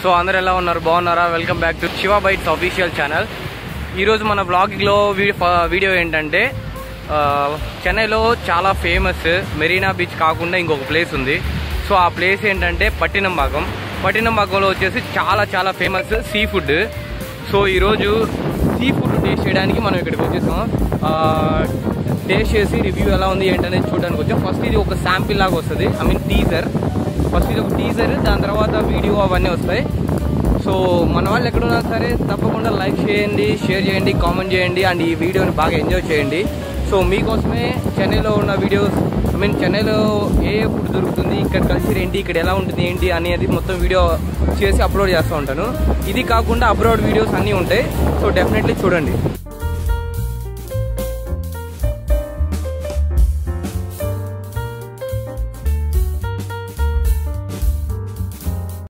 so అందరు ఎలా ఉన్నారు బాగున్నారా welcome back to Shiva bytes official channel ఈరోజు మన బ్లాగ్లో వీడియో ఏంటంటే ఆ, చెన్నైలో చాలా ఫేమస్ మెరీనా బీచ్ కాకుండా ఇంకొక ప్లేస్ ఉంది సో ఆ ప్లేస్ ఏంటంటే పట్టినంబాకం పట్టినంబాకంలో వచ్చేసి చాలా చాలా ఫేమస్ సీ ఫుడ్ సో ఈరోజు సీ ఫుడ్ టేస్ట్ చేయడానికి మనం ఇక్కడికి వచ్చేసాం ఆ, టేస్ట్ చేసి రివ్యూ ఎలా ఉంది ఏంటనేది చూడడానికి వచ్చాం ఫస్ట్ ఇది ఒక శాంపిల్ లాగా వస్తుంది ఐ మీన్ టీజర్ ఫస్ట్ ఇది ఒక టీజర్ దాని తర్వాత వీడియో అవన్నీ వస్తాయి సో మన వాళ్ళు ఎక్కడున్నా సరే తప్పకుండా లైక్ చేయండి షేర్ చేయండి కామెంట్ చేయండి అండ్ ఈ వీడియోని బాగా ఎంజాయ్ చేయండి సో మీకోసమే చెన్నైలో ఉన్న వీడియోస్ ఐ మీన్ చెన్నైలో ఏ ఏ ఫుడ్ దొరుకుతుంది ఇక్కడ కల్చర్ ఏంటి ఇక్కడ ఎలా ఉంటుంది ఏంటి అనేది మొత్తం వీడియో చేసి అప్లోడ్ చేస్తూ ఉంటాను ఇది కాకుండా అబ్రాడ్ వీడియోస్ అన్నీ ఉంటాయి సో డెఫినెట్లీ చూడండి